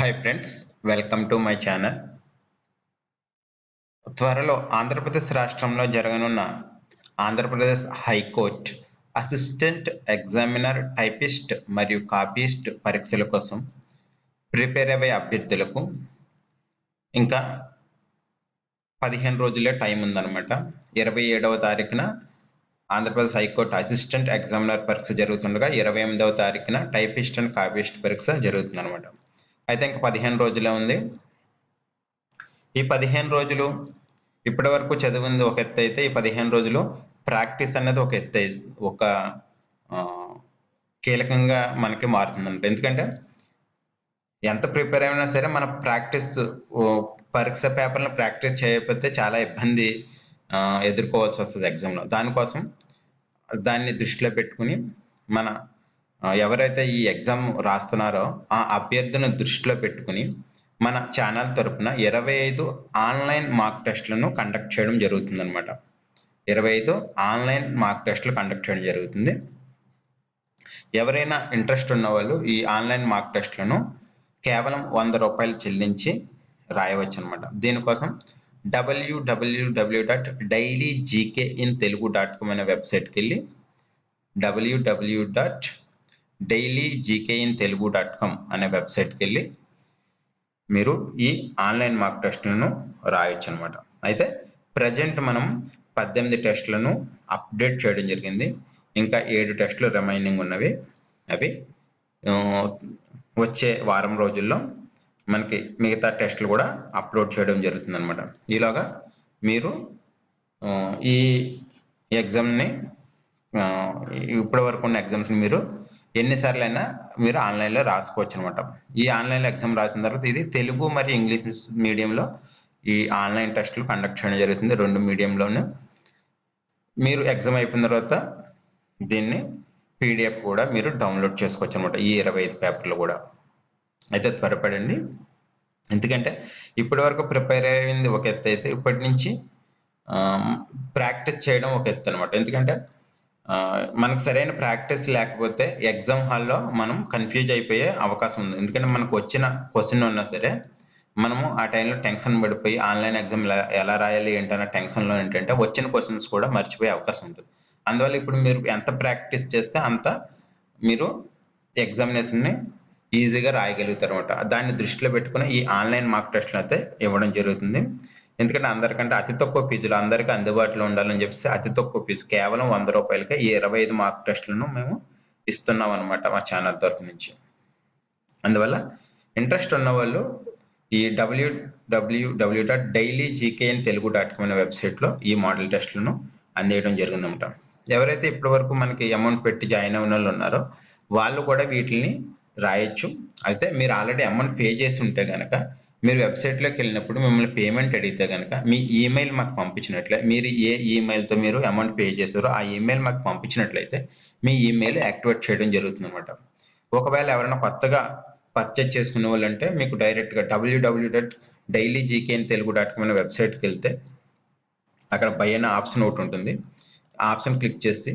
hi friends welcome to my channel త్వరలో ఆంధ్రప్రదేశ్ రాష్ట్రంలో జరగనున్న Andhra Pradesh high court assistant examiner typist మరియు కాపీస్ట్ పరీక్షల కోసం ప్రిపేర్ అయ్యే అభ్యర్థులకు ఇంకా పదిహేను రోజులే టైం ఉందన్నమాట ఇరవై ఏడవ తారీఖున ఆంధ్రప్రదేశ్ హైకోర్టు అసిస్టెంట్ ఎగ్జామినర్ పరీక్ష జరుగుతుండగా ఇరవై ఎనిమిదవ తారీఖున టైపిస్ట్ అండ్ కాపీస్ట్ పరీక్ష జరుగుతుంది అనమాట అయితే ఇంకా పదిహేను రోజులే ఉంది ఈ పదిహేను రోజులు ఇప్పటి వరకు చదివింది ఒక ఎత్తు అయితే ఈ పదిహేను రోజులు ప్రాక్టీస్ అనేది ఒక ఎత్తు అయి- ఒక ఆ, కీలకంగా మనకి మారుతుందంట ఎందుకంటే ఎంత ప్రిపేర్ అయినా సరే మన ప్రాక్టీస్ పరీక్ష పేపర్లను ప్రాక్టీస్ చేయకపోతే చాలా ఇబ్బంది ఆ, ఎదుర్కోవాల్సి వస్తుంది ఎగ్జామ్లో దానికోసం దాన్ని దృష్టిలో పెట్టుకుని మన ఆ, ఎవరైతే ఈ ఎగ్జామ్ రాస్తున్నారో ఆ అభ్యర్థిని దృష్టిలో పెట్టుకుని మన ఛానల్ తరపున ఇరవై ఐదు ఆన్లైన్ మార్క్ టెస్ట్లను కండక్ట్ చేయడం జరుగుతుంది అనమాట ఇరవై ఐదు ఆన్లైన్ మార్క్ టెస్ట్లు కండక్ట్ చేయడం జరుగుతుంది ఎవరైనా ఇంట్రెస్ట్ ఉన్న వాళ్ళు ఈ ఆన్లైన్ మార్క్ టెస్ట్లను కేవలం వంద రూపాయలు చెల్లించి రాయవచ్చు అనమాట దీనికోసం W W W dot daily GK in Telugu dot com అనే వెబ్సైట్కి వెళ్ళి W W dot daily GK in Telugu dot com అనే వెబ్సైట్కి వెళ్ళి మీరు ఈ ఆన్లైన్ మార్క్ టెస్ట్లను రాయొచ్చు అనమాట అయితే ప్రజెంట్ మనం పద్దెనిమిది టెస్ట్లను అప్డేట్ చేయడం జరిగింది ఇంకా ఏడు టెస్టులు రిమైనింగ్ ఉన్నవి అవి ఆ, వచ్చే వారం రోజుల్లో మనకి మిగతా టెస్టులు కూడా అప్లోడ్ చేయడం జరుగుతుంది అనమాట ఈలోగా మీరు ఆ, ఈ ఎగ్జామ్ని ఆ, ఇప్పటి వరకు ఉన్న ఎగ్జామ్స్ని మీరు ఎన్నిసార్లు అయినా మీరు ఆన్లైన్లో రాసుకోవచ్చు అనమాట ఈ ఆన్లైన్లో ఎగ్జామ్ రాసిన తర్వాత ఇది తెలుగు మరియు ఇంగ్లీష్ మీడియంలో ఈ ఆన్లైన్ టెస్టులు కండక్ట్ చేయడం జరుగుతుంది రెండు మీడియంలోనూ మీరు ఎగ్జామ్ అయిపోయిన తర్వాత దీన్ని పీడిఎఫ్ కూడా మీరు డౌన్లోడ్ చేసుకోవచ్చు అనమాట ఈ ఇరవై ఐదు పేపర్లు కూడా అయితే త్వరపడండి ఎందుకంటే ఇప్పటి వరకు ప్రిపేర్ అయింది ఒక ఎత్తు అయితే ఇప్పటి నుంచి ప్రాక్టీస్ చేయడం ఒక ఎత్తు అనమాట ఎందుకంటే ఆ, మనకు సరైన ప్రాక్టీస్ లేకపోతే ఎగ్జామ్ హాల్లో మనం కన్ఫ్యూజ్ అయిపోయే అవకాశం ఉంది ఎందుకంటే మనకు వచ్చిన క్వశ్చన్ ఉన్నా సరే మనము ఆ టైంలో టెన్షన్ పడిపోయి ఆన్లైన్ ఎగ్జామ్ ఎలా ఎలా రాయాలి ఏంటన్న టెన్షన్లో ఏంటంటే వచ్చిన క్వశ్చన్స్ కూడా మర్చిపోయే అవకాశం ఉంటుంది అందువల్ల ఇప్పుడు మీరు ఎంత ప్రాక్టీస్ చేస్తే అంత మీరు ఎగ్జామినేషన్ని ఈజీగా రాయగలుగుతారు అనమాట దాన్ని దృష్టిలో పెట్టుకుని ఈ ఆన్లైన్ మార్క్ టెస్ట్లు అయితే ఇవ్వడం జరుగుతుంది ఎందుకంటే అందరికంటే అతి తక్కువ ఫీజులు అందరికీ అందుబాటులో ఉండాలని చెప్పేసి అతి తక్కువ ఫీజు కేవలం వంద రూపాయలకే ఈ ఇరవై ఐదు మార్క్ టెస్ట్లను మేము ఇస్తున్నాం అనమాట మా ఛానల్ తరపు నుంచి అందువల్ల ఇంట్రెస్ట్ ఉన్న వాళ్ళు ఈ W W W dot daily GKN Telugu dot com అనే వెబ్సైట్లో ఈ మోడల్ టెస్ట్లను అందేయడం జరిగిందన్నమాట ఎవరైతే ఇప్పటి వరకు మనకి అమౌంట్ పెట్టి జాయిన్ అయిన వాళ్ళు ఉన్నారో వాళ్ళు కూడా వీటిని రాయొచ్చు అయితే మీరు ఆల్రెడీ అమౌంట్ పే చేసి ఉంటే కనుక మీరు వెబ్సైట్లోకి వెళ్ళినప్పుడు మిమ్మల్ని పేమెంట్ అడిగితే కనుక మీ ఈమెయిల్ మాకు పంపించినట్లే మీరు ఏ ఈమెయిల్తో మీరు అమౌంట్ పే చేశారో ఆ ఈమెయిల్ మాకు పంపించినట్లయితే మీ ఈమెయిల్ యాక్టివేట్ చేయడం జరుగుతుంది అనమాట ఒకవేళ ఎవరైనా కొత్తగా పర్చేజ్ చేసుకునే వాళ్ళు అంటే మీకు డైరెక్ట్గా W W dot daily GKN Telugu dot com అనే వెబ్సైట్కి వెళ్తే అక్కడ బై అనే ఆప్షన్ ఒకటి ఉంటుంది ఆ ఆప్షన్ క్లిక్ చేసి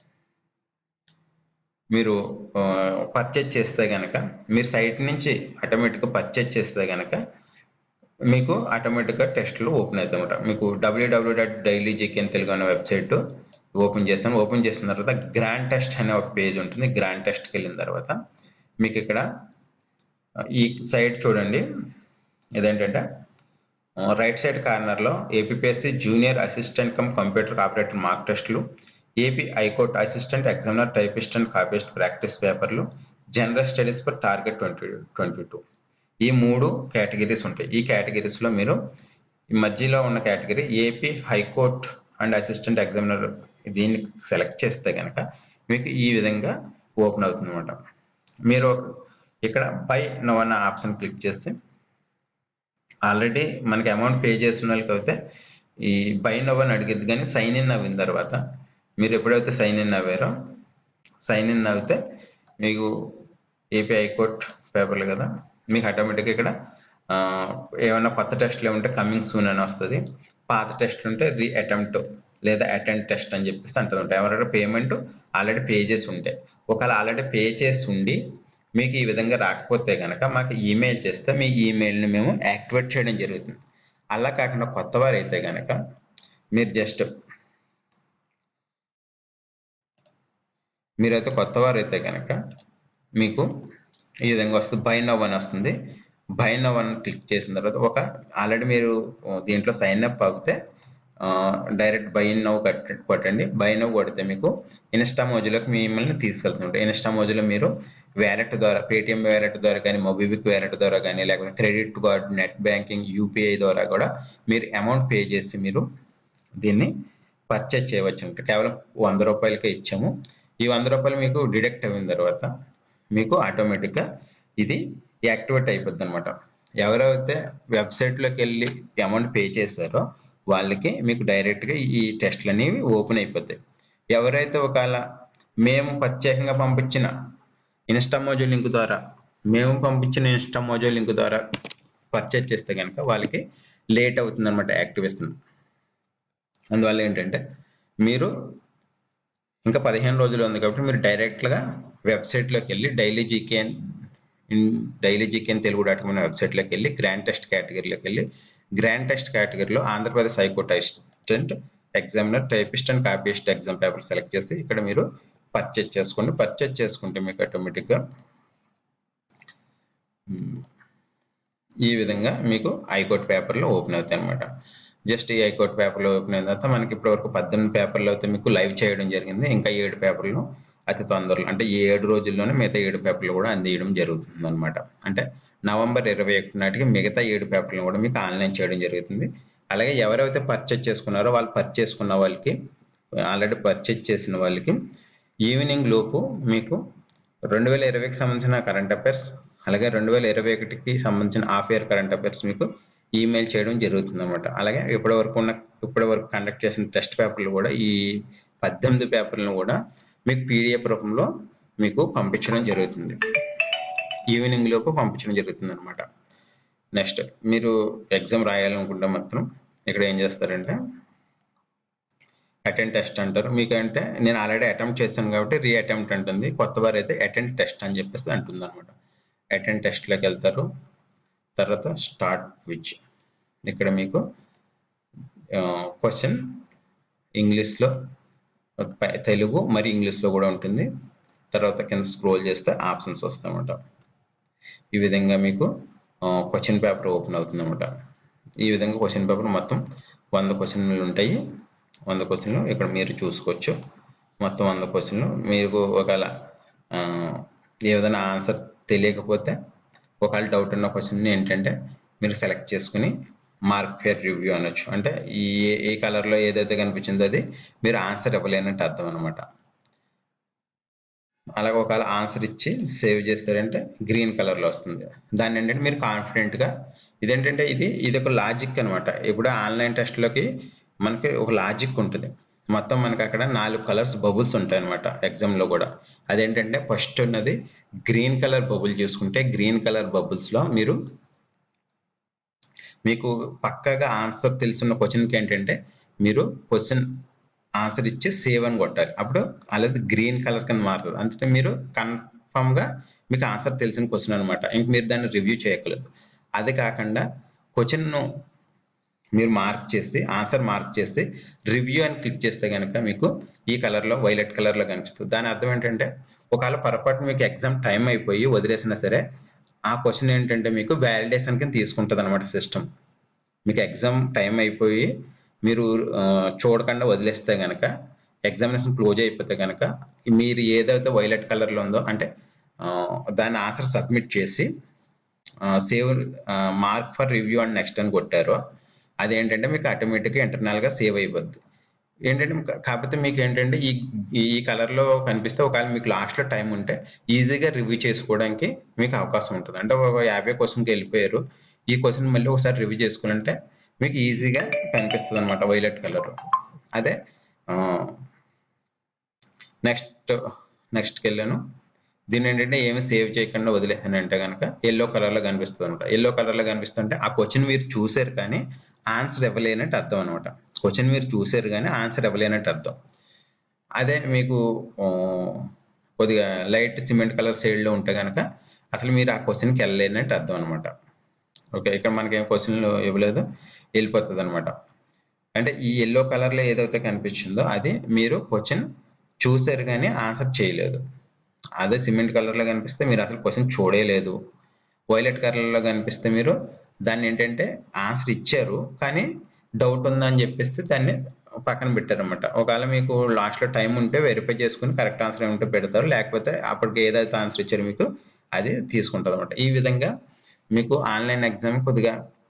మీరు పర్చేజ్ చేస్తే కనుక మీరు సైట్ నుంచి ఆటోమేటిక్గా పర్చేజ్ చేస్తే కనుక మీకు ఆటోమేటిక్గా టెస్ట్లు ఓపెన్ అవుతాయి అనమాట మీకు W W dot daily GK in Telugu అనే వెబ్సైట్ ఓపెన్ చేస్తాను ఓపెన్ చేసిన తర్వాత గ్రాండ్ టెస్ట్ అనే ఒక పేజ్ ఉంటుంది గ్రాండ్ టెస్ట్కి వెళ్ళిన తర్వాత మీకు ఇక్కడ ఈ సైట్ చూడండి ఇదేంటంటే రైట్ సైడ్ కార్నర్లో APSC junior assistant cum computer operator mock టెస్టులు AP high court assistant examiner typist and copyist practice పేపర్లు general studies for target twenty twenty two ఈ మూడు కేటగిరీస్ ఉంటాయి ఈ కేటగిరీస్లో మీరు ఈ మధ్యలో ఉన్న category AP high court and assistant examiner దీన్ని సెలెక్ట్ చేస్తే కనుక మీకు ఈ విధంగా ఓపెన్ అవుతుంది అనమాట మీరు ఇక్కడ బై నో అన్న ఆప్షన్ క్లిక్ చేసి ఆల్రెడీ మనకి అమౌంట్ పే చేసిన వాళ్ళకి అయితే ఈ బై నవ్ అని అడిగింది కానీ సైన్ ఇన్ అవ్విన తర్వాత మీరు ఎప్పుడైతే సైన్ ఇన్ అవ్వారో సైన్ ఇన్ అవుతే మీకు ఏపీ హైకోర్ట్ పేపర్లు కదా మీకు ఆటోమేటిక్గా ఇక్కడ ఆ, ఏమైనా కొత్త టెస్ట్లు ఉంటే కమింగ్ సూన్ అని వస్తుంది పాత టెస్ట్లు ఉంటే రీ అటెంప్ట్ లేదా అటెండ్ టెస్ట్ అని చెప్పేసి అంటుంది ఉంటాయి ఎవరైనా పేమెంట్ ఆల్రెడీ పే చేసి ఉంటే ఒకవేళ ఆల్రెడీ పే చేసి ఉండి మీకు ఈ విధంగా రాకపోతే కనుక మాకు ఈమెయిల్ చేస్తే మీ ఈమెయిల్ని మేము యాక్టివేట్ చేయడం జరుగుతుంది అలా కాకుండా కొత్త వారు అయితే కనుక మీరు జస్ట్ మీరైతే కొత్త వారు అయితే కనుక మీకు ఈ విధంగా వస్తుంది బై నవ్ అని వస్తుంది బై నవ్ అని క్లిక్ చేసిన తర్వాత ఒక ఆల్రెడీ మీరు దీంట్లో సైన్ అప్ అవుతే డైరెక్ట్ బై నవ్ కొట్టండి బై నవ్ కొడితే మీకు ఇన్స్టా మోజులోకి మిమ్మల్ని తీసుకెళ్తుంటాయి ఇన్స్టా మోజులో మీరు వ్యాలెట్ ద్వారా పేటిఎం వ్యాలెట్ ద్వారా కానీ మొబివిక్ వ్యాలెట్ ద్వారా కానీ లేకపోతే credit card net banking UPI ద్వారా కూడా మీరు అమౌంట్ పే చేసి మీరు దీన్ని పర్చేజ్ చేయవచ్చు అంటే కేవలం వంద రూపాయలకే ఇచ్చాము ఈ వంద రూపాయలు మీకు డిడక్ట్ అయిన తర్వాత మీకు ఆటోమేటిక్గా ఇది యాక్టివేట్ అయిపోద్ది అనమాట ఎవరైతే వెబ్సైట్లోకి వెళ్ళి అమౌంట్ పే చేశారో వాళ్ళకి మీకు డైరెక్ట్గా ఈ టెస్ట్లు అనేవి ఓపెన్ అయిపోతాయి ఎవరైతే ఒకవేళ మేము ప్రత్యేకంగా పంపించిన ఇన్స్టామోజో లింక్ ద్వారా మేము పంపించిన ఇన్స్టామోజో లింక్ ద్వారా పర్చేజ్ చేస్తే కనుక వాళ్ళకి లేట్ అవుతుంది అనమాట యాక్టివేషన్ అందువల్ల ఏంటంటే మీరు ఇంకా పదిహేను రోజులు ఉంది కాబట్టి మీరు డైరెక్ట్గా వెబ్సైట్లోకి వెళ్ళి daily GK daily GK Telugu dot com వెబ్సైట్లోకి వెళ్ళి గ్రాండ్ టెస్ట్ కేటగిరీలోకి వెళ్ళి గ్రాండ్ టెస్ట్ కేటగిరీలో Andhra Pradesh high court assistant examiner typist and copyist exam paper select చేసి ఇక్కడ మీరు పర్చేజ్ చేసుకోండి పర్చేజ్ చేసుకుంటే మీకు ఆటోమేటిక్గా ఈ విధంగా మీకు హైకోర్టు పేపర్లు ఓపెన్ అవుతాయి అనమాట జస్ట్ ఈ హైకోర్టు పేపర్లు ఓపెన్ అయిన తర్వాత మనకి ఇప్పటివరకు పద్దెనిమిది పేపర్లు అయితే మీకు లైవ్ చేయడం జరిగింది ఇంకా ఏడు పేపర్లు అతి తొందరలో అంటే ఈ ఏడు రోజుల్లోనే మిగతా ఏడు పేపర్లు కూడా అందించడం జరుగుతుంది అనమాట అంటే నవంబర్ ఇరవై ఒకటి నాటికి మిగతా ఏడు పేపర్లు కూడా మీకు ఆన్లైన్ చేయడం జరుగుతుంది అలాగే ఎవరైతే పర్చేజ్ చేసుకున్నారో వాళ్ళు పర్చేజ్ చేసుకున్న వాళ్ళకి ఆల్రెడీ పర్చేజ్ చేసిన వాళ్ళకి ఈవినింగ్ లోపు మీకు రెండు వేల ఇరవైకి సంబంధించిన కరెంట్ అఫైర్స్ అలాగే రెండు వేల ఇరవై ఒకటికి సంబంధించిన హాఫ్ ఇయర్ కరెంట్ అఫైర్స్ మీకు ఈమెయిల్ చేయడం జరుగుతుంది అనమాట అలాగే ఇప్పటి వరకు ఉన్న ఇప్పటి వరకు కండక్ట్ చేసిన టెస్ట్ పేపర్లు కూడా ఈ పద్దెనిమిది పేపర్లను కూడా మీకు పీడిఎఫ్ రూపంలో మీకు పంపించడం జరుగుతుంది ఈవినింగ్ లోపు పంపించడం జరుగుతుంది అనమాట నెక్స్ట్ మీరు ఎగ్జామ్ రాయాలనుకుంటే మాత్రం ఇక్కడ ఏం చేస్తారంటే అటెండ్ టెస్ట్ అంటారు మీకు అంటే నేను ఆల్రెడీ అటెంప్ట్ చేశాను కాబట్టి రీ అటెంప్ట్ అంటుంది కొత్త వారు అయితే అటెండ్ టెస్ట్ అని చెప్పేసి అంటుంది అనమాట అటెండ్ టెస్ట్లోకి వెళ్తారు తర్వాత స్టార్ట్ విచ్ ఇక్కడ మీకు క్వశ్చన్ ఇంగ్లీష్లో తెలుగు మరి ఇంగ్లీష్లో కూడా ఉంటుంది తర్వాత కింద స్క్రోల్ చేస్తే ఆప్షన్స్ వస్తాయన్నమాట ఈ విధంగా మీకు క్వశ్చన్ పేపర్ ఓపెన్ అవుతుంది అనమాట ఈ విధంగా క్వశ్చన్ పేపర్ మొత్తం వంద క్వశ్చన్లు ఉంటాయి వంద క్వశ్చన్లు ఇక్కడ మీరు చూసుకోవచ్చు మొత్తం వంద క్వశ్చన్లు మీకు ఒకవేళ ఏదైనా ఆన్సర్ తెలియకపోతే ఒకవేళ డౌట్ ఉన్న క్వశ్చన్ ఏంటంటే మీరు సెలెక్ట్ చేసుకుని మార్క్ ఫేర్ రివ్యూ అనొచ్చు అంటే ఈ ఏ కలర్లో ఏదైతే కనిపించిందో అది మీరు ఆన్సర్ ఇవ్వలేనట్టు అర్థం అనమాట అలాగే ఒకవేళ ఆన్సర్ ఇచ్చి సేవ్ చేస్తారంటే గ్రీన్ కలర్లో వస్తుంది దాన్ని ఏంటంటే మీరు కాన్ఫిడెంట్గా ఇదేంటంటే ఇది ఇది ఒక లాజిక్ అనమాట ఇప్పుడు ఆన్లైన్ టెస్ట్లోకి మనకి ఒక లాజిక్ ఉంటుంది మొత్తం మనకి అక్కడ నాలుగు కలర్స్ బబుల్స్ ఉంటాయి అనమాట ఎగ్జామ్లో కూడా అదేంటంటే ఫస్ట్ ఉన్నది గ్రీన్ కలర్ బబుల్ చూసుకుంటే గ్రీన్ కలర్ బబుల్స్లో మీరు మీకు పక్కగా ఆన్సర్ తెలిసిన క్వశ్చన్కి ఏంటంటే మీరు క్వశ్చన్ ఆన్సర్ ఇచ్చి సేవ్ అని కొట్టాలి అప్పుడు అలాగే గ్రీన్ కలర్ కింద మారుతుంది అంటే మీరు కన్ఫామ్గా మీకు ఆన్సర్ తెలిసిన క్వశ్చన్ అనమాట ఇంక మీరు దాన్ని రివ్యూ చేయగలదు అది కాకుండా క్వశ్చన్ను మీరు మార్క్ చేసి ఆన్సర్ మార్క్ చేసి రివ్యూ అని క్లిక్ చేస్తే కనుక మీకు ఈ కలర్లో వైలెట్ కలర్లో కనిపిస్తుంది దాని అర్థం ఏంటంటే ఒకవేళ పొరపాటు మీకు ఎగ్జామ్ టైం అయిపోయి వదిలేసినా సరే ఆ క్వశ్చన్ ఏంటంటే మీకు వ్యాలిడేషన్ కింద తీసుకుంటుంది అనమాట సిస్టమ్ మీకు ఎగ్జామ్ టైం అయిపోయి మీరు చూడకుండా వదిలేస్తే కనుక ఎగ్జామినేషన్ క్లోజ్ అయిపోతే కనుక మీరు ఏదైతే వైలెట్ కలర్లో ఉందో అంటే దాని ఆన్సర్ సబ్మిట్ చేసి save mark for review and next అని కొట్టారో అదేంటంటే మీకు ఆటోమేటిక్గా ఇంటర్నల్గా సేవ్ అయిపోద్ది ఏంటంటే కాకపోతే మీకు ఏంటంటే ఈ ఈ కలర్లో కనిపిస్తే ఒకవేళ మీకు లాస్ట్లో టైం ఉంటే ఈజీగా రివ్యూ చేసుకోవడానికి మీకు అవకాశం ఉంటుంది అంటే ఒక యాభై క్వశ్చన్కి వెళ్ళిపోయారు ఈ క్వశ్చన్ మళ్ళీ ఒకసారి రివ్యూ చేసుకోవాలంటే మీకు ఈజీగా కనిపిస్తుంది అనమాట వైలెట్ కలర్ అదే నెక్స్ట్ నెక్స్ట్కి వెళ్ళాను దీని ఏంటంటే ఏమి సేవ్ చేయకుండా వదిలేసాను అంటే కనుక ఎల్లో కలర్లో కనిపిస్తుంది అనమాట ఎల్లో కలర్లో కనిపిస్తుంటే ఆ క్వశ్చన్ మీరు చూసారు కానీ ఆన్సర్ ఇవ్వలేనట్టు అర్థం అనమాట క్వశ్చన్ మీరు చూసారు కానీ ఆన్సర్ ఇవ్వలేనట్టు అర్థం అదే మీకు కొద్దిగా లైట్ సిమెంట్ కలర్ షేడ్లో ఉంటే కనుక అసలు మీరు ఆ క్వశ్చన్కి వెళ్ళలేనట్టు అర్థం అనమాట ఓకే ఇక్కడ మనకి ఏం క్వశ్చన్లు ఇవ్వలేదు వెళ్ళిపోతుంది అనమాట అంటే ఈ ఎల్లో కలర్లో ఏదైతే కనిపించిందో అది మీరు క్వశ్చన్ చూసారు కానీ ఆన్సర్ చేయలేదు అదే సిమెంట్ కలర్లో కనిపిస్తే మీరు అసలు క్వశ్చన్ చూడలేదు వైలెట్ కలర్లో కనిపిస్తే మీరు దాన్ని ఏంటంటే ఆన్సర్ ఇచ్చారు కానీ డౌట్ ఉందని చెప్పేసి దాన్ని పక్కన పెట్టారనమాట ఒకవేళ మీకు లాస్ట్లో టైం ఉంటే వెరిఫై చేసుకుని కరెక్ట్ ఆన్సర్ ఏమిటో పెడతారు లేకపోతే అప్పటికి ఏదైతే ఆన్సర్ ఇచ్చారో మీకు అది తీసుకుంటుంది అనమాట ఈ విధంగా మీకు ఆన్లైన్ ఎగ్జామ్ కొద్దిగా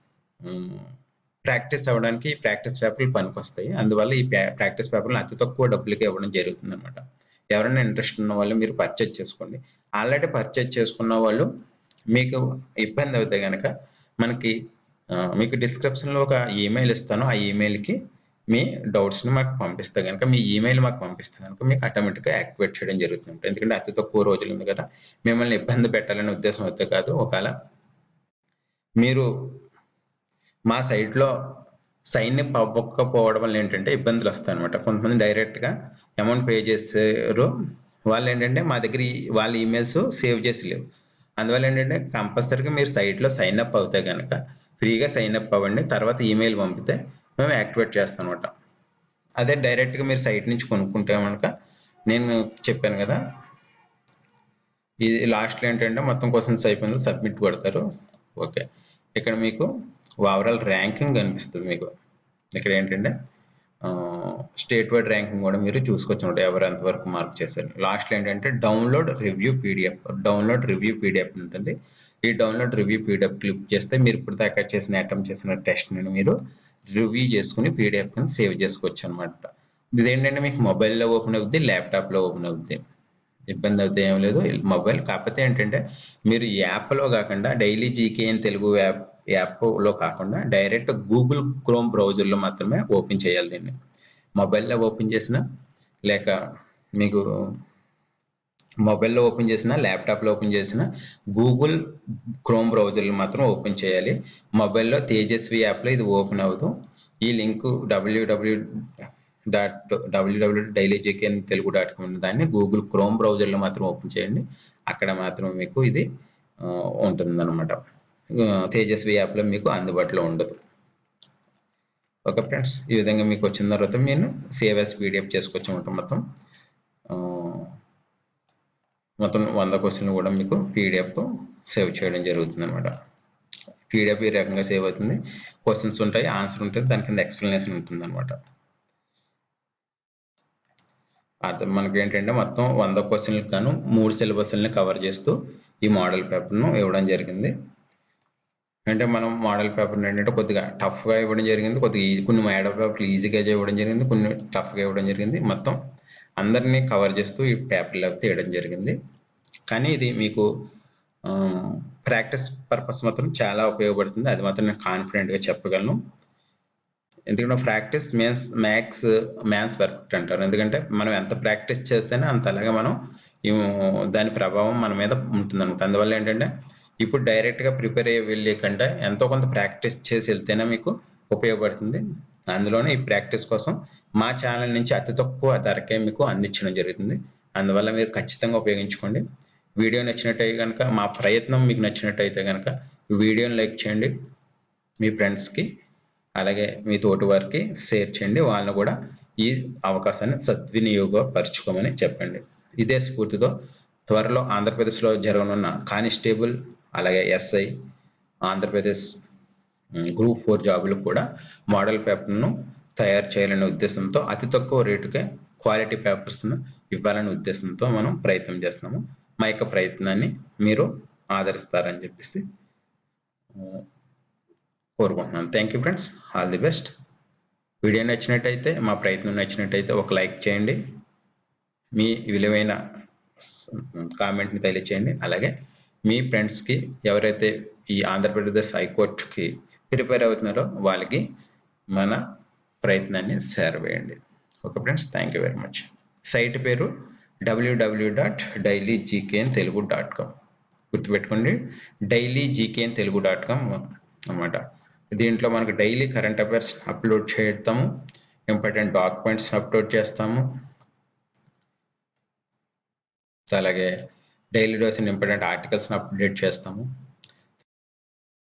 ప్రాక్టీస్ అవ్వడానికి ఈ ప్రాక్టీస్ పేపర్లు పనికొస్తాయి అందువల్ల ఈ ప్రాక్టీస్ పేపర్లు అతి తక్కువ డబ్బులకి ఇవ్వడం జరుగుతుంది అనమాట ఎవరైనా ఇంట్రెస్ట్ ఉన్న వాళ్ళు మీరు పర్చేజ్ చేసుకోండి ఆల్రెడీ పర్చేజ్ చేసుకున్న వాళ్ళు మీకు ఇబ్బంది అవుతాయి కనుక మనకి మీకు డిస్క్రిప్షన్లో ఒక ఈమెయిల్ ఇస్తాను ఆ ఈమెయిల్కి మీ డౌట్స్ని మాకు పంపిస్తే కనుక మీ ఈమెయిల్ మాకు పంపిస్తే కనుక మీకు ఆటోమేటిక్గా యాక్టివేట్ చేయడం జరుగుతుంది ఎందుకంటే అతి తక్కువ రోజులు ఉంది కదా మిమ్మల్ని ఇబ్బంది పెట్టాలనే ఉద్దేశం అయితే కాదు ఒకవేళ మీరు మా సైట్లో సైన్ అప్ అవ్వకపోవడం వల్ల ఏంటంటే ఇబ్బందులు వస్తాయి అనమాట కొంతమంది డైరెక్ట్గా అమౌంట్ పే చేసారు వాళ్ళు ఏంటంటే మా దగ్గర వాళ్ళ ఈమెయిల్స్ సేవ్ చేసి లేవు అందువల్ల ఏంటంటే కంపల్సరీగా మీరు సైట్లో సైన్ అప్ అవుతే కనుక ఫ్రీగా సైన్ అప్ అవ్వండి తర్వాత ఈమెయిల్ పంపితే మేము యాక్టివేట్ చేస్తాం అనమాట అదే డైరెక్ట్గా మీరు సైట్ నుంచి కొనుక్కుంటే కనుక నేను చెప్పాను కదా ఇది లాస్ట్లో ఏంటంటే మొత్తం క్వశ్చన్స్ అయిపోయింది సబ్మిట్ కొడతారు ఓకే ఇక్కడ మీకు ఓవరాల్ ర్యాంకింగ్ కనిపిస్తుంది మీకు ఇక్కడ ఏంటంటే స్టేట్ వైడ్ ర్యాంకింగ్ కూడా మీరు చూసుకోవచ్చు అనమాట ఎవరు ఎంతవరకు మార్క్ చేశారు లాస్ట్లో ఏంటంటే download review PDF download review PDF ఉంటుంది ఈ డౌన్లోడ్ రివ్యూ పీడిఎఫ్ క్లిక్ చేస్తే మీరు ఇప్పుడు దాకా చేసిన అటెంప్ట్ చేసిన టెస్ట్ని మీరు రివ్యూ చేసుకుని పీడిఎఫ్ ని సేవ్ చేసుకోవచ్చు అనమాట ఇది ఏంటంటే మీకు మొబైల్లో ఓపెన్ అవుద్ది ల్యాప్టాప్లో ఓపెన్ అవుద్ది ఇబ్బంది అయితే ఏం లేదు మొబైల్ కాకపోతే ఏంటంటే మీరు యాప్లో కాకుండా డైలీ జీకే అని తెలుగు యాప్ యాప్లో కాకుండా డైరెక్ట్ గూగుల్ క్రోమ్ బ్రౌజర్లో మాత్రమే ఓపెన్ చేయాలి దీన్ని మొబైల్లో ఓపెన్ చేసిన లేక మీకు మొబైల్లో ఓపెన్ చేసిన ల్యాప్టాప్లో ఓపెన్ చేసిన గూగుల్ క్రోమ్ బ్రౌజర్లు మాత్రం ఓపెన్ చేయాలి మొబైల్లో తేజస్వి యాప్లో ఇది ఓపెన్ అవ్వదు ఈ link WW dot WW daily JK Telugu dot com దాన్ని గూగుల్ క్రోమ్ బ్రౌజర్లో మాత్రం ఓపెన్ చేయండి అక్కడ మాత్రం మీకు ఇది ఉంటుందన్నమాట తేజస్వి యాప్లో మీకు అందుబాటులో ఉండదు ఓకే ఫ్రెండ్స్ ఈ విధంగా మీకు వచ్చిన తర్వాత నేను సేవ్ ఎస్ పీడిఎఫ్ చేసుకోవచ్చు అనమాట మొత్తం మొత్తం వంద క్వశ్చన్లు కూడా మీకు పీడిఎఫ్ సేవ్ చేయడం జరుగుతుంది అనమాట పీడిఎఫ్ ఈ రకంగా సేవ్ అవుతుంది క్వశ్చన్స్ ఉంటాయి ఆన్సర్ ఉంటుంది దాని కింద ఎక్స్ప్లెనేషన్ ఉంటుంది అనమాట అర్థం మనకి ఏంటంటే మొత్తం వంద క్వశ్చన్లకు గాను మూడు సిలబస్ని కవర్ చేస్తూ ఈ మోడల్ పేపర్ను ఇవ్వడం జరిగింది అంటే మనం మోడల్ పేపర్ ఏంటంటే కొద్దిగా టఫ్గా ఇవ్వడం జరిగింది కొద్దిగా ఈజీ కొన్ని మోడల్ పేపర్లు ఈజీగా ఇవ్వడం జరిగింది కొన్ని టఫ్గా ఇవ్వడం జరిగింది మొత్తం అందరినీ కవర్ చేస్తూ ఈ పేపర్లు అయితే ఇవ్వడం జరిగింది కానీ ఇది మీకు ప్రాక్టీస్ పర్పస్ మాత్రం చాలా ఉపయోగపడుతుంది అది మాత్రం నేను కాన్ఫిడెంట్గా చెప్పగలను ఎందుకంటే practice means maths maths perfect అంటారు ఎందుకంటే మనం ఎంత ప్రాక్టీస్ చేస్తేనే అంత అలాగే మనం దాని ప్రభావం మన మీద ఉంటుందన్నమాట అందువల్ల ఏంటంటే ఇప్పుడు డైరెక్ట్గా ప్రిపేర్ అయ్యి వెళ్ళే కంటే ఎంతో కొంత ప్రాక్టీస్ చేసి వెళ్తేనే మీకు ఉపయోగపడుతుంది అందులోనే ఈ ప్రాక్టీస్ కోసం మా ఛానల్ నుంచి అతి తక్కువ ధరకే మీకు అందించడం జరుగుతుంది అందువల్ల మీరు ఖచ్చితంగా ఉపయోగించుకోండి వీడియో నచ్చినట్టయితే కనుక మా ప్రయత్నం మీకు నచ్చినట్టయితే కనుక వీడియోని లైక్ చేయండి మీ ఫ్రెండ్స్కి అలాగే మీ తోటి వారికి షేర్ చేయండి వాళ్ళని కూడా ఈ అవకాశాన్ని సద్వినియోగపరచుకోమని చెప్పండి ఇదే స్ఫూర్తితో త్వరలో ఆంధ్రప్రదేశ్లో జరగనున్న కానిస్టేబుల్ అలాగే ఎస్ఐ ఆంధ్రప్రదేశ్ గ్రూప్ ఫోర్ జాబులు కూడా మోడల్ పేపర్ను తయారు చేయాలనే ఉద్దేశంతో అతి తక్కువ రేటుకే క్వాలిటీ పేపర్స్ను ఇవ్వాలనే ఉద్దేశంతో మనం ప్రయత్నం చేస్తున్నాము మా యొక్క ప్రయత్నాన్ని మీరు ఆదరిస్తారని చెప్పేసి కోరుకుంటున్నాను thank you friends all the best video నచ్చినట్టయితే మా ప్రయత్నం నచ్చినట్టయితే ఒక లైక్ చేయండి మీ విలువైన కామెంట్ని తెలియచేయండి అలాగే మీ ఫ్రెండ్స్కి ఎవరైతే ఈ ఆంధ్రప్రదేశ్ హైకోర్టుకి ప్రిపేర్ అవుతున్నారో వాళ్ళకి మన ప్రయత్నాన్ని షేర్ వేయండి okay friends thank you very much site పేరు WW dot daily GKN Telugu dot com గుర్తుపెట్టుకోండి daily GKN Telugu dot com అనమాట దీంట్లో మనకు డైలీ కరెంట్ అఫైర్స్ అప్లోడ్ చేస్తాము ఇంపార్టెంట్ డాక్యుమెంట్స్ అప్లోడ్ చేస్తాము అలాగే డైలీ డోస్ అండ్ ఇంపార్టెంట్ ఆర్టికల్స్ని అప్డేట్ చేస్తాము